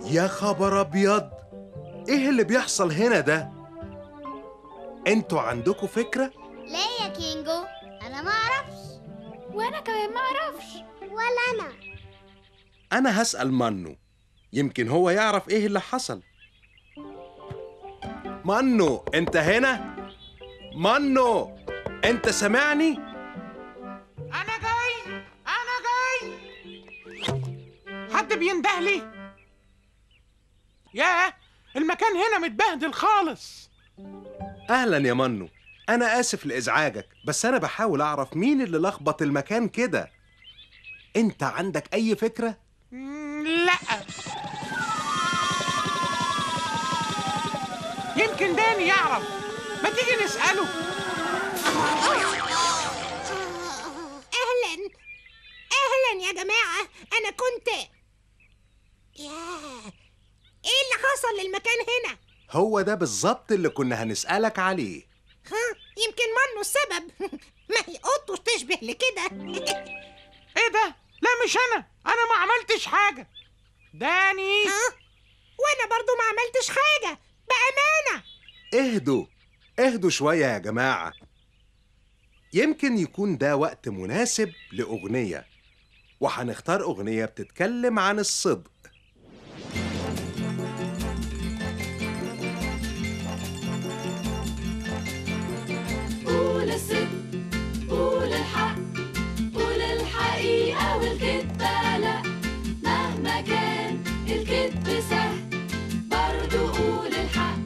يا خبر ابيض ايه اللي بيحصل هنا ده انتوا عندكم فكره ليه يا كينجو انا ما اعرفش وانا كمان ما اعرفش ولا انا انا هسال منو يمكن هو يعرف ايه اللي حصل منو انت هنا منو انت سامعني انا جاي انا جاي حد بينده لي ياه المكان هنا متبهدل خالص اهلا يا منو انا اسف لازعاجك بس انا بحاول اعرف مين اللي لخبط المكان كده انت عندك اي فكره مم، لا يمكن داني يعرف ما تيجي نسأله اهلا اهلا يا جماعه انا كنت ياه ايه اللي حصل للمكان هنا هو ده بالظبط اللي كنا هنسالك عليه ها يمكن منه السبب ما هي قطه تشبه لكده ايه ده لا مش انا انا ما عملتش حاجة داني ها وانا برضو ما عملتش حاجه بامانه اهدوا اهدوا شويه يا جماعه يمكن يكون ده وقت مناسب لاغنيه وهنختار اغنيه بتتكلم عن الصدق قول الصدق قول الحق قول الحقيقة والكدبة لا مهما كان الكدب سهل برضو قول الحق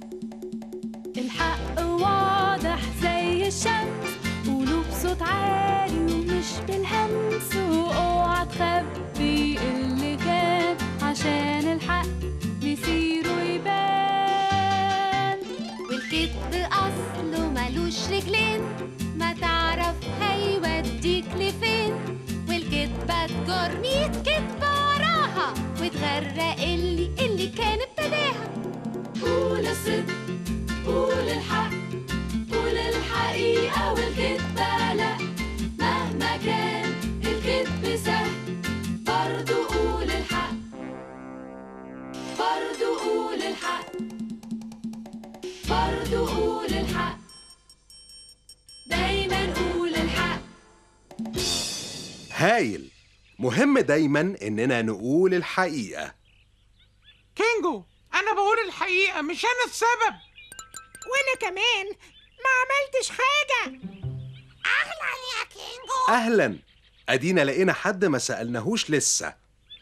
الحق واضح زي الشمس قولوا بصوت عالي ومش بالهمس واوعى تخبي اللي كان عشان الحق مسيره يبان والكذب اصله ملوش رجلين ما تعرف هيوديك لفين والكذبة تجر ميت كذبة وراها وتغرق اللي اللي كان ابتداها قول الصدق قول الحق قول الحقيقة والكدبة لا مهما كان الكذب سهل برضو قول الحق برضو قول الحق برضو قول الحق دايما قول الحق هايل مهم دايما اننا نقول الحقيقه كينجو انا بقول الحقيقة مش انا السبب وانا كمان ما عملتش حاجه اهلا يا كينجو اهلا ادينا لقينا حد ما سالناهوش لسه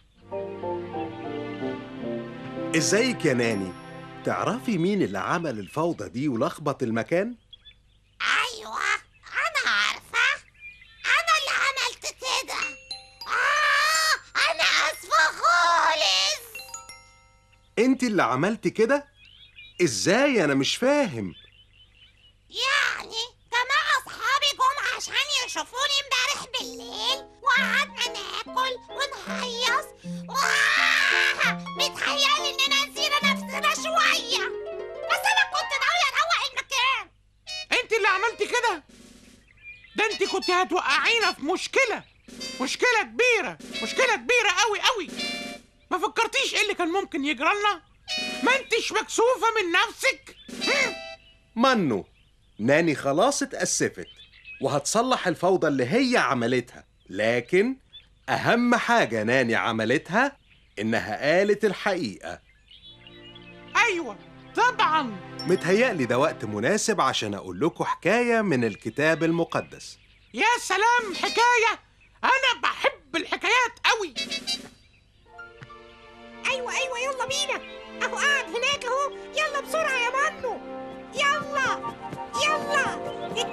ازيك يا ناني تعرفي مين اللي عمل الفوضى دي ولخبط المكان ايوه انا عارفه انا اللي عملت كده آه انا اسفه خالص انت اللي عملتي كده ازاي انا مش فاهم يعني جماعة أصحابي جم عشان يشوفوني امبارح بالليل وقعدنا ناكل ونهيص وآه متهيألي إننا نسينا نفسنا شوية بس أنا كنت ناوية أروق المكان انت اللي عملتي كده ده انت كنت هتوقعينا في مشكلة مشكلة كبيرة مشكلة كبيرة قوي قوي ما فكرتيش ايه اللي كان ممكن يجرالنا ما انتش مكسوفة من نفسك هم؟ منو ناني خلاص اتأسفت وهتصلح الفوضى اللي هي عملتها لكن أهم حاجة ناني عملتها إنها قالت الحقيقة ايوه طبعا متهيألي ده وقت مناسب عشان أقول لكم حكاية من الكتاب المقدس يا سلام حكاية انا بحب الحكايات قوي أيوة أيوة يلا بينا أهو قاعد هناك أهو يلا بسرعة يا منو يلا يلا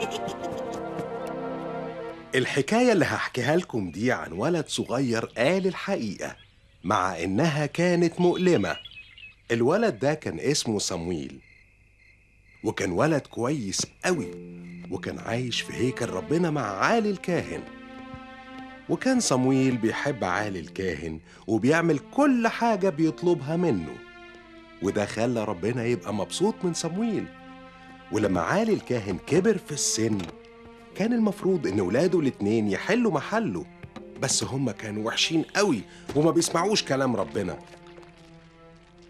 الحكاية اللي هحكيها لكم دي عن ولد صغير قال الحقيقة مع إنها كانت مؤلمة الولد ده كان اسمه صمويل وكان ولد كويس قوي وكان عايش في هيكل ربنا مع عالي الكاهن وكان صمويل بيحب عالي الكاهن وبيعمل كل حاجة بيطلبها منه وده خلى ربنا يبقى مبسوط من صمويل ولما عالي الكاهن كبر في السن كان المفروض ان ولاده الاتنين يحلوا محله بس هما كانوا وحشين قوي وما بيسمعوش كلام ربنا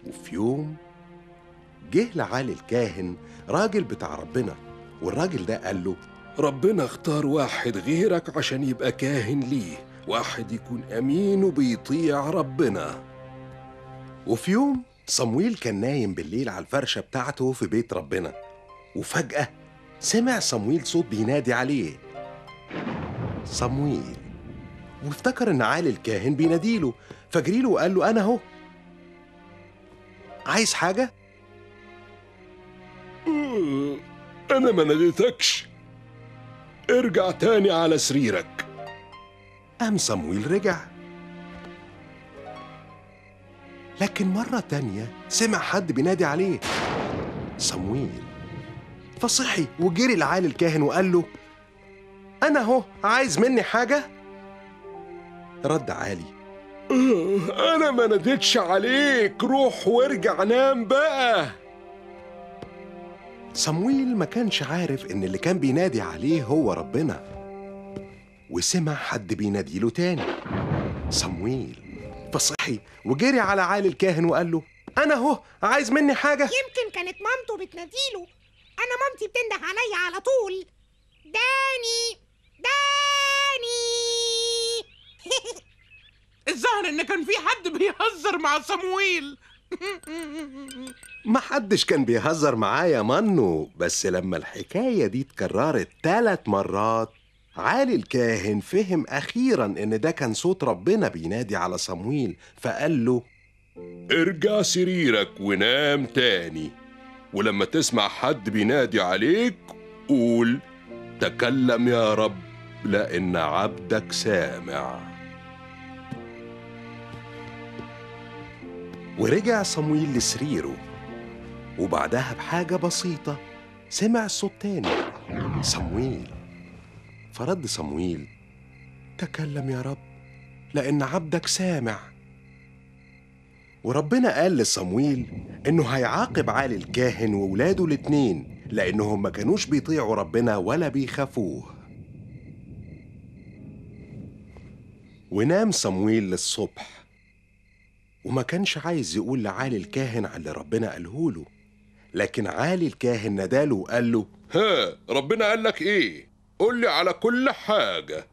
وفي يوم جه لعالي الكاهن راجل بتاع ربنا والراجل ده قال له ربنا اختار واحد غيرك عشان يبقى كاهن ليه واحد يكون أمين وبيطيع ربنا وفي يوم صمويل كان نايم بالليل على الفرشة بتاعته في بيت ربنا وفجأة سمع صمويل صوت بينادي عليه صمويل وافتكر ان عالي الكاهن بيناديله فجريله وقال له انا اهو عايز حاجة؟ أنا ما ناديتكش ارجع تاني على سريرك قام صمويل رجع لكن مرة تانية سمع حد بينادي عليه صمويل فصحي وجري لعالي الكاهن وقال له أنا أهو عايز مني حاجة؟ رد عالي أنا ما ناديتش عليك روح وارجع نام بقى صمويل ما كانش عارف إن اللي كان بينادي عليه هو ربنا وسمع حد بيناديله تاني صمويل فصحي وجري على عالي الكاهن وقال له أنا أهو عايز مني حاجة يمكن كانت مامته بتناديله انا مامتي بتنده عليا على طول داني داني الظاهر ان كان في حد بيهزر مع صمويل ما حدش كان بيهزر معايا منو بس لما الحكاية دي اتكررت ثلاث مرات عالي الكاهن فهم أخيرا إن ده كان صوت ربنا بينادي على صمويل فقال له ارجع سريرك ونام تاني ولما تسمع حد بينادي عليك قول تكلم يا رب لأن عبدك سامع ورجع صمويل لسريره وبعدها بحاجة بسيطة سمع الصوت تاني صمويل فرد صمويل تكلم يا رب لأن عبدك سامع وربنا قال لصمويل إنه هيعاقب عالي الكاهن وولاده الاتنين لأنهم ما كانوش بيطيعوا ربنا ولا بيخافوه ونام صمويل للصبح وما كانش عايز يقول لعالي الكاهن على اللي ربنا قاله له لكن عالي الكاهن ناداله وقال له ها ربنا قال لك ايه قول لي على كل حاجة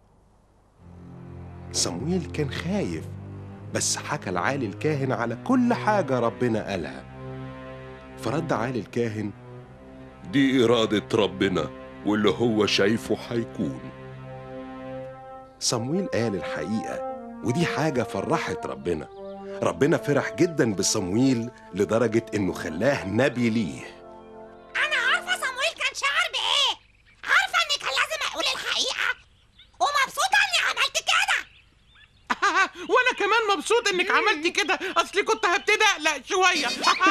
صمويل كان خايف بس حكى لعالي الكاهن على كل حاجة ربنا قالها فرد عالي الكاهن دي إرادة ربنا واللي هو شايفه هيكون صمويل قال الحقيقة ودي حاجة فرحت ربنا ربنا فرح جدا بصمويل لدرجة إنه خلاه نبي ليه انا عارفه صمويل كان شعر بايه عارفه اني كان لازم اقول الحقيقه ومبسوطه اني عملت كده وانا كمان مبسوط انك عملتي كده اصلي كنت هبتدي اقلق شويه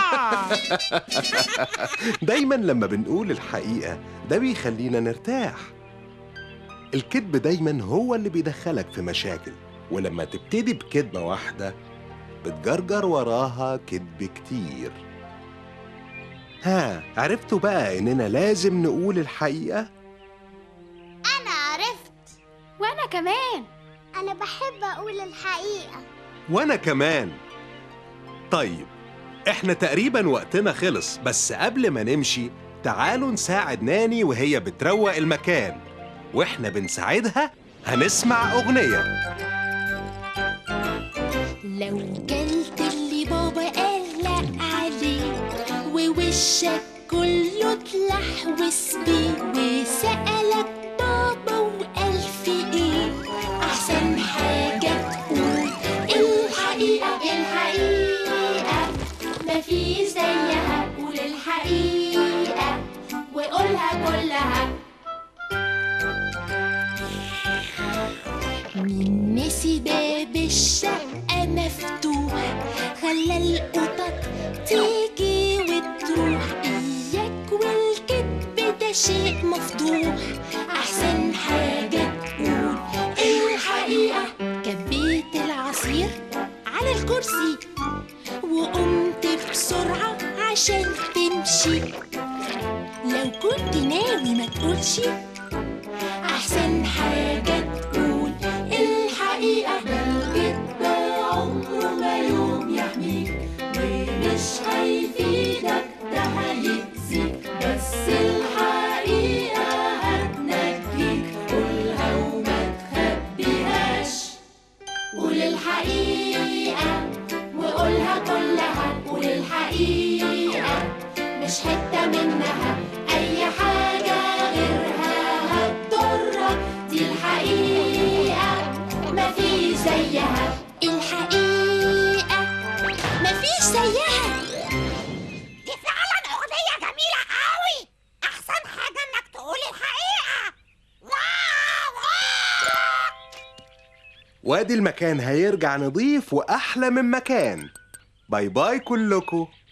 دايما لما بنقول الحقيقة ده بيخلينا نرتاح الكذب دايما هو اللي بيدخلك في مشاكل ولما تبتدي بكذبة واحدة بتجرجر وراها كذب كتير ها عرفتوا بقى إننا لازم نقول الحقيقة؟ أنا عرفت وأنا كمان أنا بحب أقول الحقيقة وأنا كمان طيب إحنا تقريبا وقتنا خلص بس قبل ما نمشي تعالوا نساعد ناني وهي بتروق المكان وإحنا بنساعدها هنسمع أغنية لو كلت اللي بابا قال لا عليه ووشك كله اتلحوس بيه وسألك بابا وقال في ايه أحسن حاجة تقول الحقيقة الحقيقة مفيش زيها قول الحقيقة وقولها كلها مين نسي باب الشقة مفتوح خلى القطط تيجي وتروح إياك والكذب ده شيء مفضوح أحسن حاجة تقول الحقيقة كبيت العصير على الكرسي وقمت بسرعة عشان تمشي لو كنت ناوي ما تقولش أحسن حاجة تقول الحقيقة ده الكذب عمره ما يوم يحميك ومش وادي المكان هيرجع نضيف وأحلى من مكان باي باي كلكم